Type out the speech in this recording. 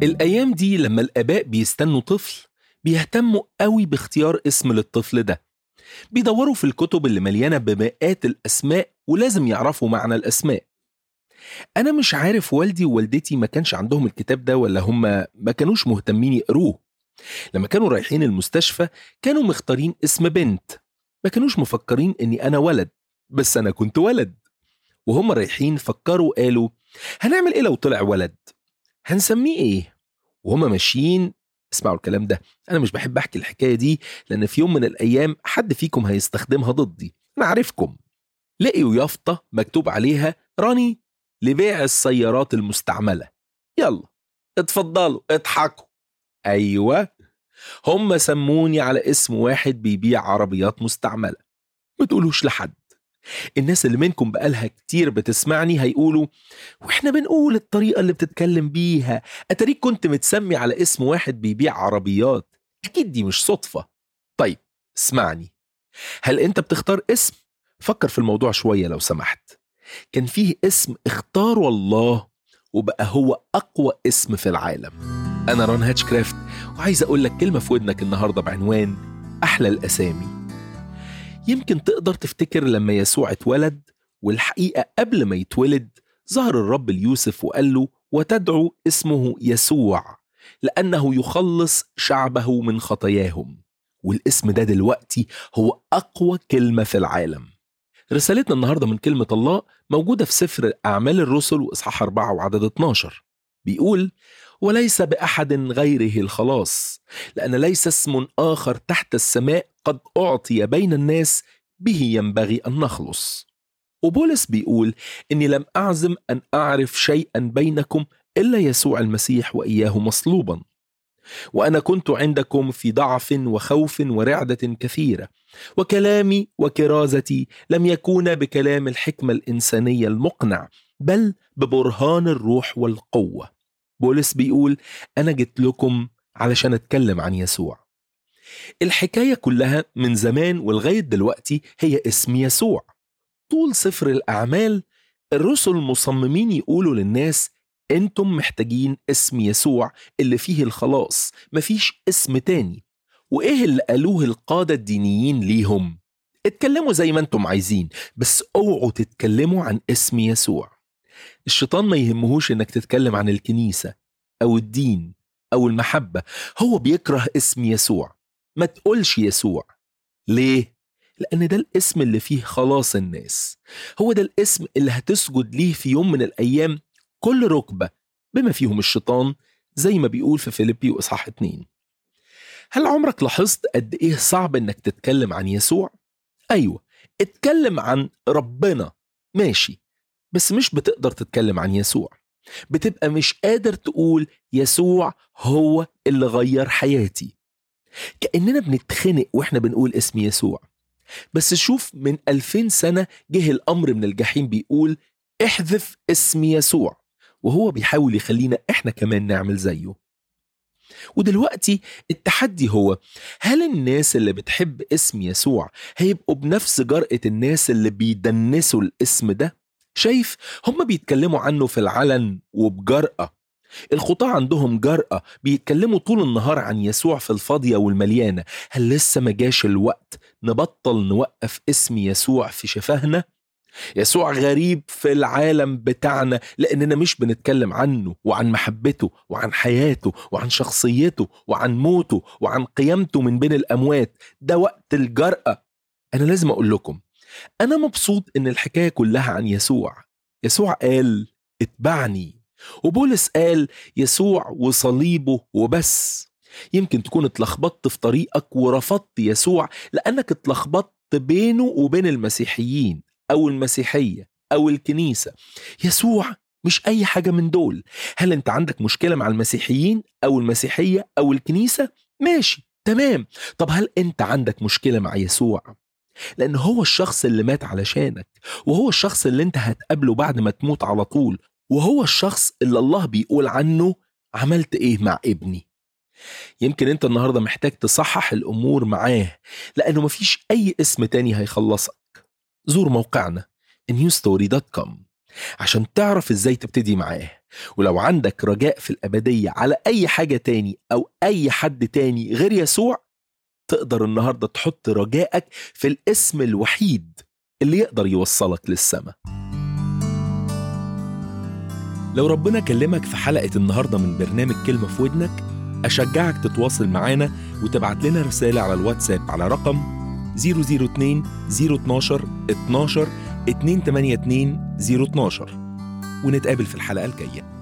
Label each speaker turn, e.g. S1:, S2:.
S1: الأيام دي لما الآباء بيستنوا طفل بيهتموا قوي باختيار اسم للطفل ده بيدوروا في الكتب اللي مليانة بمئات الأسماء ولازم يعرفوا معنى الأسماء أنا مش عارف والدي ووالدتي ما كانش عندهم الكتاب ده ولا هم ما كانوش مهتمين يقروه لما كانوا رايحين المستشفى كانوا مختارين اسم بنت ما كانوش مفكرين إني أنا ولد بس أنا كنت ولد وهم رايحين فكروا قالوا هنعمل إيه لو طلع ولد هنسميه إيه وهم ماشيين اسمعوا الكلام ده انا مش بحب احكي الحكايه دي لان في يوم من الايام حد فيكم هيستخدمها ضدي انا عارفكم لقيوا يافطه مكتوب عليها راني لبيع السيارات المستعمله يلا اتفضلوا اضحكوا ايوه هم سموني على اسم واحد بيبيع عربيات مستعمله ما تقولوش لحد الناس اللي منكم بقالها كتير بتسمعني هيقولوا واحنا بنقول الطريقة اللي بتتكلم بيها اتاريك كنت متسمي على اسم واحد بيبيع عربيات اكيد دي مش صدفة طيب اسمعني هل انت بتختار اسم فكر في الموضوع شوية لو سمحت كان فيه اسم اختاره الله وبقى هو اقوى اسم في العالم انا ران هاتشكرافت وعايز اقول لك كلمة في ودنك النهاردة بعنوان احلى الاسامي يمكن تقدر تفتكر لما يسوع اتولد والحقيقة قبل ما يتولد ظهر الرب ليوسف وقال له وتدعو اسمه يسوع لأنه يخلص شعبه من خطاياهم والاسم ده دلوقتي هو أقوى كلمة في العالم رسالتنا النهاردة من كلمة الله موجودة في سفر أعمال الرسل وإصحاح 4 وعدد 12 بيقول وليس بأحد غيره الخلاص لأن ليس اسم آخر تحت السماء قد أعطي بين الناس به ينبغي أن نخلص وبولس بيقول إني لم أعزم أن أعرف شيئا بينكم إلا يسوع المسيح وإياه مصلوبا وأنا كنت عندكم في ضعف وخوف ورعدة كثيرة وكلامي وكرازتي لم يكون بكلام الحكمة الإنسانية المقنع بل ببرهان الروح والقوة بولس بيقول أنا جيت لكم علشان أتكلم عن يسوع الحكاية كلها من زمان ولغاية دلوقتي هي اسم يسوع طول سفر الأعمال الرسل مصممين يقولوا للناس انتم محتاجين اسم يسوع اللي فيه الخلاص مفيش اسم تاني وايه اللي قالوه القادة الدينيين ليهم اتكلموا زي ما انتم عايزين بس اوعوا تتكلموا عن اسم يسوع الشيطان ما يهمهوش انك تتكلم عن الكنيسة او الدين او المحبة هو بيكره اسم يسوع ما تقولش يسوع ليه؟ لأن ده الاسم اللي فيه خلاص الناس هو ده الاسم اللي هتسجد ليه في يوم من الأيام كل ركبة بما فيهم الشيطان زي ما بيقول في فيليبي وإصحاح 2 هل عمرك لاحظت قد إيه صعب إنك تتكلم عن يسوع؟ أيوة اتكلم عن ربنا ماشي بس مش بتقدر تتكلم عن يسوع بتبقى مش قادر تقول يسوع هو اللي غير حياتي كأننا بنتخنق واحنا بنقول اسم يسوع بس شوف من ألفين سنة جه الأمر من الجحيم بيقول احذف اسم يسوع وهو بيحاول يخلينا احنا كمان نعمل زيه ودلوقتي التحدي هو هل الناس اللي بتحب اسم يسوع هيبقوا بنفس جرأة الناس اللي بيدنسوا الاسم ده؟ شايف هم بيتكلموا عنه في العلن وبجرأة الخطاة عندهم جرأة بيتكلموا طول النهار عن يسوع في الفاضية والمليانة هل لسه ما جاش الوقت نبطل نوقف اسم يسوع في شفاهنا؟ يسوع غريب في العالم بتاعنا لأننا مش بنتكلم عنه وعن محبته وعن حياته وعن شخصيته وعن موته وعن قيامته من بين الأموات ده وقت الجرأة أنا لازم أقول لكم أنا مبسوط إن الحكاية كلها عن يسوع يسوع قال اتبعني وبولس قال يسوع وصليبه وبس يمكن تكون اتلخبطت في طريقك ورفضت يسوع لأنك اتلخبطت بينه وبين المسيحيين أو المسيحية أو الكنيسة يسوع مش أي حاجة من دول هل أنت عندك مشكلة مع المسيحيين أو المسيحية أو الكنيسة؟ ماشي تمام طب هل أنت عندك مشكلة مع يسوع؟ لأن هو الشخص اللي مات علشانك وهو الشخص اللي أنت هتقابله بعد ما تموت على طول وهو الشخص اللي الله بيقول عنه عملت إيه مع ابني يمكن انت النهارده محتاج تصحح الامور معاه لانه مفيش اي اسم تاني هيخلصك زور موقعنا newstory.com عشان تعرف ازاي تبتدي معاه ولو عندك رجاء في الأبدية على أي حاجة تاني أو أي حد تاني غير يسوع تقدر النهاردة تحط رجائك في الاسم الوحيد اللي يقدر يوصلك للسماء لو ربنا كلمك في حلقة النهاردة من برنامج كلمة في ودنك أشجعك تتواصل معانا وتبعت لنا رسالة على الواتساب على رقم 002 012 12 282 012 ونتقابل في الحلقة الجاية